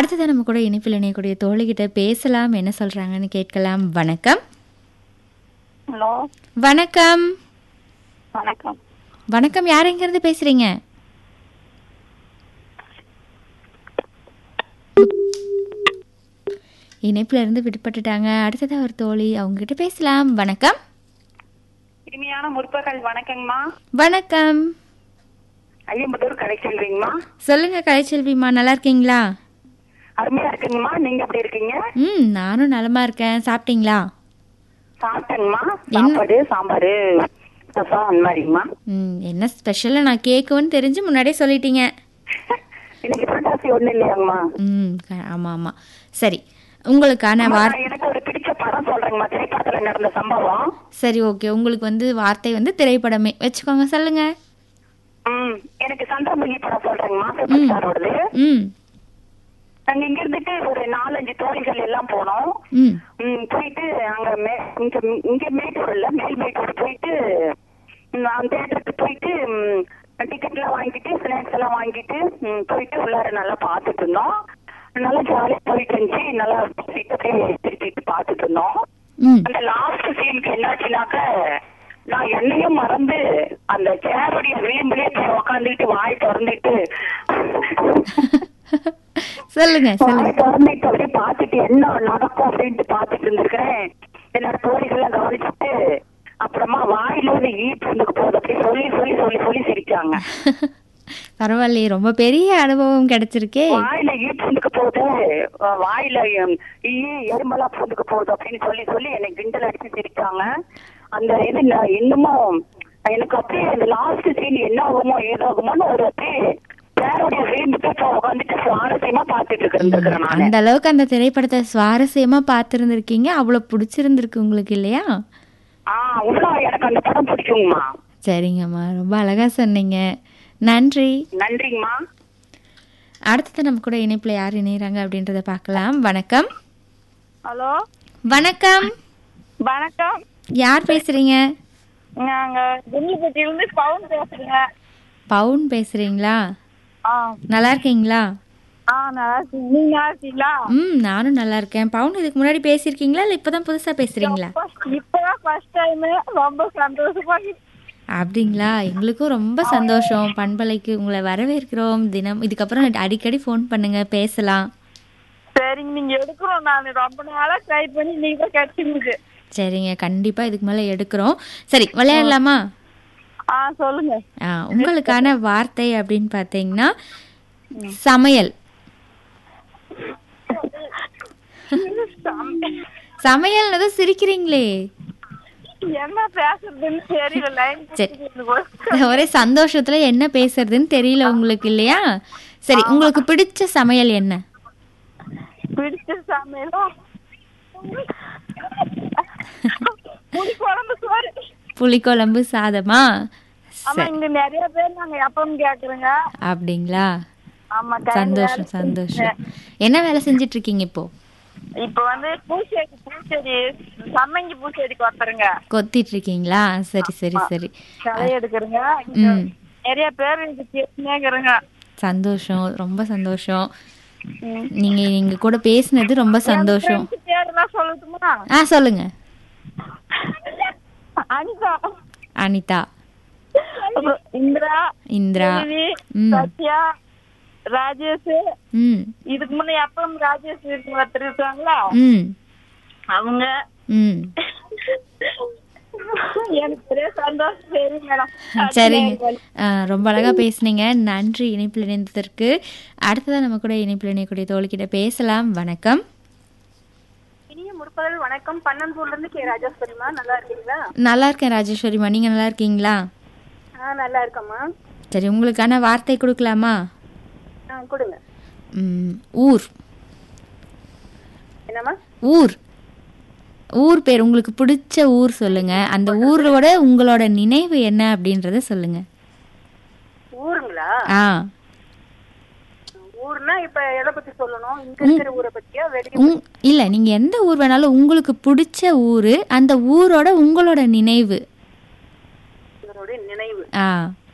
அடுத்ததான் நம்ம கூட இணைப்பில் இணையக்கூடிய தோழிகிட்ட பேசலாம் என்ன சொல்றாங்கன்னு கேட்கலாம் வணக்கம் ஹலோ வணக்கம் வணக்கம் வணக்கம் யார் எங்கேருந்து பேசுறீங்க இணைப்புல இருந்து விடுபட்டுட்டாங்க அடுத்ததா ஒரு தோழி அவங்க கிட்ட பேசலாம் வணக்கம் இனிமையான முற்பகல் வணக்கங்கம்மா வணக்கம் ஐயம்பத்தூர் கடை செல்வீங்கம்மா சொல்லுங்க கலைச்செல்விமா நல்லா இருக்கீங்களா அருமையா இருக்குங்கம்மா நீங்க எப்படி இருக்கீங்க ம் நானும் நலமா இருக்கேன் சாப்பிட்டீங்களா சாப்பிட்டேங்கம்மா சாப்பாடு சாம்பார் ரசம் அந்த மாதிரிங்கம்மா ம் என்ன ஸ்பெஷலாக நான் கேட்கும்னு தெரிஞ்சு முன்னாடியே சொல்லிட்டீங்க இன்னைக்கு புரட்டாசி ஒண்ணு இல்லையாங்கம்மா ம் க- ஆமா ஆமா சரி உங்களுக்கான அம்மா, வார் நான் எனக்கு ஒரு பிடிச்ச படம் சொல்றேங்கம்மா திரைப்படத்துல நடந்த சம்பவம் சரி ஓகே உங்களுக்கு வந்து வார்த்தை வந்து திரைப்படமே வச்சுக்கோங்க சொல்லுங்க ம் எனக்கு சந்திரமுகி படம் சொல்றேங்கம்மா சூப்பர் ஸ்டாரோடது ம் நாங்க இங்க இருந்துட்டு ஒரு நாலஞ்சு தோழிகள் எல்லாம் போனோம் ம் ம், போயிட்டு அங்க மே- இங்க இங்க மேட்டூர்ல மேல் மேட்டூர் போயிட்டு ம், அந்த தேட்டருக்கு போயிட்டு டிக்கெட் எல்லாம் வாங்கிட்டு ஸ்நாக்ஸ் எல்லாம் வாங்கிட்டு ம், போயிட்டு உள்ளார நல்லா பார்த்துட்டு இருந்தோம் நல்லா ஜாலியா போயிட்டு இருந்துச்சு நல்லா சீட்டத்தையும் திருப்பிட்டு பார்த்துட்டு இருந்தோம் ம் அந்த லாஸ்ட் சீனுக்கு என்னாச்சுனாக்க நான் என்னையும் மறந்து அந்த சேருடைய விளிம்பிலே போய் உக்காந்துட்டு வாய் திறந்துட்டு சொல்லுங்க சொல்லுங்க வாய் திறந்துட்டு அப்படியே பார்த்துட்டு என்ன நடக்கும் அப்படின்ட்டு பார்த்துட்டு இருந்திருக்கிறேன் என்னோட தோழிகள்லாம் கவனிச்சுட்டு அப்புறமா வாயில இருந்து ஈட்டு இருந்துக்கு போகுது அப்படி சொல்லி சொல்லி சொல்லி சொல்லி சிரிச்சாங்க பரவாயில்லையே ரொம்ப பெரிய அனுபவம் கிடைச்சிருக்கே வாயில ஈட்டு இருந்துக்கு போகுது அஹ் வாயில எம், ஈ எறும்பெல்லாம் பூந்துக்கு போகுது அப்படின்னு சொல்லி சொல்லி என்னை கிண்டல் அடிச்சு சிரிச்சாங்க அந்த இது நான் இன்னமும் எனக்கு அப்படியே அந்த லாஸ்ட் சீன் என்ன ஆகுமோ ஏதாகுமோன்னு ஒரு அப்படியே பேருடைய வீம்புக்கு இப்போ உட்காந்துட்டு சுவாரஸ்யமா பார்த்துட்டு இருக்கிறேன் நான் அந்த அளவுக்கு அந்த திரைப்படத்தை சுவாரஸ்யமா பார்த்துருந்துருக்கீங்க அவ்வளோ பிடிச்சிருந்துருக்கு உங்களுக்கு இல்லையா ஆ அவ்வளோ எனக்கு அந்த படம் பிடிக்குங்கம்மா சரிங்கம்மா ரொம்ப அழகா சொன்னீங்க நன்றி நன்றிங்கம்மா அடுத்தது நம்ம கூட இணைப்புல யார் இணையறாங்க அப்படின்றத பார்க்கலாம் வணக்கம் ஹலோ வணக்கம் வணக்கம் யார் பேசுறீங்க நாங்க குண்டிப்பட்டியிலிருந்து பவுன் பேசுறேங்க பவுன் பேசுறீங்களா ஆ நல்லா இருக்கீங்களா ஆ நல்லா இருக்கீங்க நீங்க நல்லா இருக்கீங்களா ம் நானும் நல்லா இருக்கேன் பவுன் இதுக்கு முன்னாடி பேசியிருக்கீங்களா இல்லை இப்போதான் புதுசா பேசுறீங்களா இப்ப- இப்பதான் ஃபர்ஸ்ட் டைம் ரொம்ப சந்தோஷமா இருக்கு. அப்படிங்களா எங்களுக்கும் ரொம்ப சந்தோஷம் பண்பலைக்கு உங்களை வரவேற்கிறோம் தினம் இதுக்கப்புறம் அடிக்கடி ஃபோன் பண்ணுங்க பேசலாம் சரிங்க நீங்க எடுக்கிறோம் நான் ரொம்ப நாளா ட்ரை பண்ணி நீங்க தான் கிடைச்சிருந்துச்சு சரிங்க கண்டிப்பா இதுக்கு மேலே எடுக்கிறோம் சரி விளையாடலாமா ஆ சொல்லுங்க ஆ, உங்களுக்கான வார்த்தை அப்படின்னு பார்த்தீங்கன்னா சமையல் சமையல்னது சிரிக்கிறீங்களே என்ன பேசுறதுன்னு தெரியல லைன் சரி. ஒரே சந்தோஷத்துல என்ன பேசுறதுன்னு தெரியல உங்களுக்கு இல்லையா சரி உங்களுக்கு பிடிச்ச சமையல் என்ன பிடிச்ச சமையலும் புளி குழம்பு சோறு புளிக்குழம்பு சாதமா ஆமா இங்க நிறைய பேர் நாங்க எப்பவும் கேக்குறோங்க அப்படிங்களா ஆமா time சந்தோஷம் வேலை சந்தோஷம் என்ன வேலை செஞ்சுட்டு இருக்கீங்க இப்போ இப்ப வந்து பூச்செடி பூச்செடி சம்மங்கி பூச்செடிக்கு ஒருத்தருங்க கொத்திட்டு இருக்கீங்களா சரி சரி சரி களை எடுக்கிறங்க இங்க ம் நிறைய பேர் இது கேட்டுனேங்கிறங்க சந்தோஷம் ரொம்ப சந்தோஷம் நீங்க நீங்க கூட பேசினது ரொம்ப சந்தோஷம் பேரெல்லாம் சொல்லட்டுமா ஆ சொல்லுங்க அனிதா அனிதா அப்புறம் இந்திரா இந்திரா தேவி ம். சத்யா ராஜேஷ் ம் இதுக்கு முன்ன எப்பவும் ராஜேஷ் இருக்கு ஒருத்தர் இருக்காங்களா ம் அவங்க ம் எனக்கு ஒரே சந்தோஷம் சரி மேடம் சரிங்க ஆ, ரொம்ப அழகா பேசுனீங்க நன்றி இணைப்பில் இணைந்ததற்கு அடுத்ததான் நம்ம கூட இணைப்பில் இணையக்கூடிய தோழிக்கிட்ட பேசலாம் வணக்கம் இனிய முற்பகல் வணக்கம் பன்னன்பூர்ல இருந்து கே ராஜேஸ்வரிமா நல்லா இருக்கீங்களா நல்லா இருக்கேன் ராஜேஸ்வரிமா நீங்க நல்லா இருக்கீங்களா ஆ நல்லா இருக்கம்மா சரி உங்களுக்கான வார்த்தை கொடுக்கலாமா ஆ கொடுங்க ம், ஊர் என்னம்மா ஊர் ஊர் பேர் உங்களுக்கு பிடிச்ச ஊர் சொல்லுங்க அந்த ஊரோட உங்களோட நினைவு என்ன அப்படின்றத சொல்லுங்க ஊருங்களா ஆ ஊர்னா இப்ப எதை பத்தி சொல்லணும் இங்க இருக்கிற ஊரை பத்தியா வெளிய உங் இல்லை நீங்கள் எந்த ஊர் வேணாலும் உங்களுக்கு பிடிச்ச ஊர் அந்த ஊரோட உங்களோட நினைவு ஊரோட நினைவு ஆ